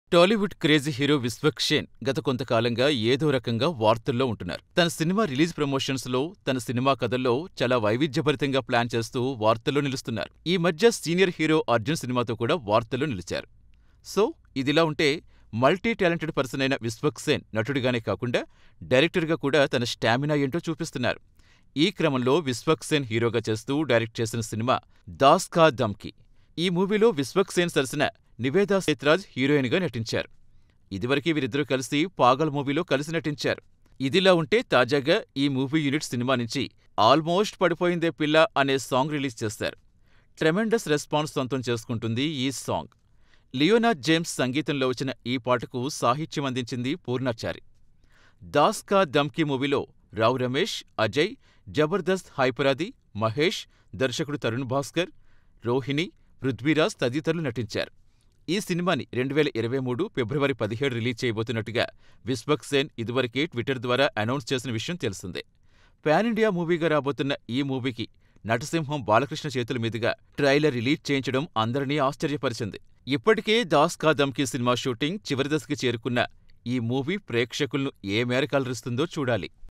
Tollywood crazy hero Vishwak Sen గత కొంతకాలంగా ఏదో రకంగా వార్తల్లో ఉంటున్నారు. తన సినిమా రిలీజ్ ప్రమోషన్స్లో, తన సినిమా కథల్లో చాలా వైవిధ్యభరితంగా ప్లాన్ చేస్తూ వార్తల్లో నిలుస్తున్నారు. ఈ మధ్య సీనియర్ హీరో అర్జున్ సినిమాతో కూడా వార్తల్లో నిలిచారు. సో, ఇదిలా ఉంటే మల్టీ టాలెంటెడ్ పర్సన్ అయిన విశ్వక్ సేన్ నటుడిగానే కాకుండా డైరెక్టర్గా కూడా తన స్టామినా ఏంటో చూపిస్తున్నారు. ఈ క్రమంలో విశ్వక్ సేన్ హీరోగా చేస్తూ డైరెక్ట్ చేసిన సినిమా దాస్ కా దమ్కీ. ఈ మూవీలో విశ్వక్ సేన్ సరసన నివేదా సేత్రాజ్ హీరోయిన్గా నటించారు. ఇదివరకే వీరిద్దరూ కలిసి పాగల్ మూవీలో కలిసి నటించారు. ఇదిలా ఉంటే తాజాగా ఈ మూవీ యూనిట్ సినిమా నుంచి ఆల్మోస్ట్ పడిపోయిందే పిల్ల అనే సాంగ్ రిలీజ్ చేశారు. ట్రెమెండస్ రెస్పాన్స్ సొంతం చేసుకుంటుంది ఈ సాంగ్. లియోనా జేమ్స్ సంగీతంలో వచ్చిన ఈ పాటకు సాహిత్యం అందించింది పూర్ణాచారి. దాస్ కా దమ్కీ మూవీలో రావు రమేష్, అజయ్, జబర్దస్త్ హైపరాది, మహేష్, దర్శకుడు తరుణ్ భాస్కర్, రోహిణి, పృథ్వీరాజ్ తదితరులు నటించారు. ఈ సినిమాని రెండువేల ఇరవై మూడు ఫిబ్రవరి పదిహేడు రిలీజ్ చేయబోతున్నట్టుగా విశ్వక్ సేన్ ఇదివరకే ట్విట్టర్ ద్వారా అనౌన్స్ చేసిన విషయం తెలిసిందే. పాన్ ఇండియా మూవీగా రాబోతున్న ఈ మూవీకి నటసింహం బాలకృష్ణ చేతుల మీదుగా ట్రైలర్ రిలీజ్ చేయించడం అందరినీ ఆశ్చర్యపరిచింది. ఇప్పటికే దాస్ కా దమ్కీ సినిమా షూటింగ్ చివరి దశకి చేరుకున్న ఈ మూవీ ప్రేక్షకులను ఏ మేరకు అలరిస్తుందో చూడాలి.